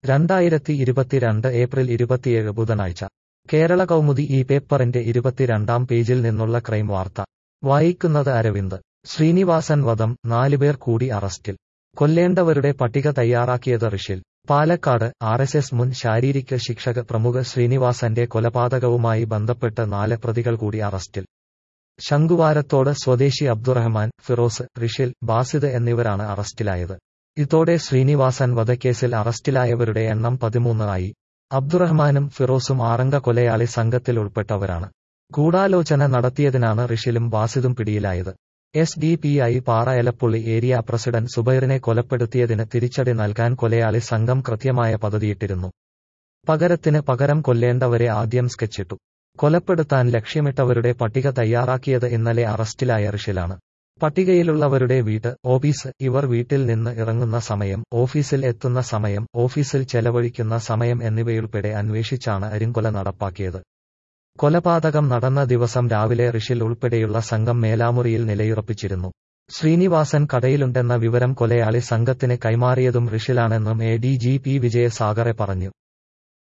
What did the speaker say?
രണ്ടായിരത്തി ഇരുപത്തിരണ്ട് ഏപ്രിൽ ഇരുപത്തിയേഴ് ബുധനാഴ്ച കേരള കൗമുദി ഈ പേപ്പറിന്റെ ഇരുപത്തിരണ്ടാം പേജിൽ നിന്നുള്ള ക്രൈം വാർത്ത വായിക്കുന്നത് അരവിന്ദ് ശ്രീനിവാസൻ വധം നാലുപേർ കൂടി അറസ്റ്റിൽ കൊല്ലേണ്ടവരുടെ പട്ടിക തയ്യാറാക്കിയത് Rishil Palakkad R S S മുൻ ശാരീരിക ശിക്ഷക പ്രമുഖ ശ്രീനിവാസന്റെ കൊലപാതകവുമായി ബന്ധപ്പെട്ട് നാല് പ്രതികൾ കൂടി അറസ്റ്റിൽ ശംഖുവാരത്തോട് സ്വദേശി അബ്ദുറഹ്മാൻ ഫിറോസ് ഋഷിൽ ബാസിദ് എന്നിവരാണ് അറസ്റ്റിലായത് ഇതോടെ ശ്രീനിവാസൻ വധക്കേസിൽ അറസ്റ്റിലായവരുടെ എണ്ണം പതിമൂന്ന് ആയി അബ്ദുറഹ്മാനും ഫിറോസും ആറംഗ കൊലയാളി സംഘത്തിൽ ഉൾപ്പെട്ടവരാണ് ഗൂഢാലോചന നടത്തിയതിനാണ് ഋഷിലും ബാസിദും പിടിയിലായത് S D P I Para Elappully area president സുബൈറിനെ കൊലപ്പെടുത്തിയതിന് തിരിച്ചടി നൽകാൻ കൊലയാളി സംഘം കൃത്യമായ പദ്ധതിയിട്ടിരുന്നു പകരത്തിന് പകരം കൊല്ലേണ്ടവരെ ആദ്യം സ്കെച്ചിട്ടു കൊലപ്പെടുത്താൻ ലക്ഷ്യമിട്ടവരുടെ പട്ടിക തയ്യാറാക്കിയത് ഇന്നലെ അറസ്റ്റിലായ ഋഷിലാണ് പട്ടികയിലുള്ളവരുടെ വീട്ട് ഓഫീസ് ഇവർ വീട്ടിൽ നിന്ന് ഇറങ്ങുന്ന സമയം ഓഫീസിൽ എത്തുന്ന സമയം ഓഫീസിൽ ചെലവഴിക്കുന്ന സമയം എന്നിവയുൾപ്പെടെ അന്വേഷിച്ചാണ് അരിങ്കൊല നടപ്പാക്കിയത് കൊലപാതകം നടന്ന ദിവസം രാവിലെ ഋഷിൽ ഉൾപ്പെടെയുള്ള സംഘം മേലാമുറിയിൽ നിലയുറപ്പിച്ചിരുന്നു ശ്രീനിവാസൻ കടയിലുണ്ടെന്ന വിവരം കൊലയാളി സംഘത്തിന് കൈമാറിയതും ഋഷിലാണെന്നും എ ഡി ജി പി വിജയസാഗറെ പറഞ്ഞു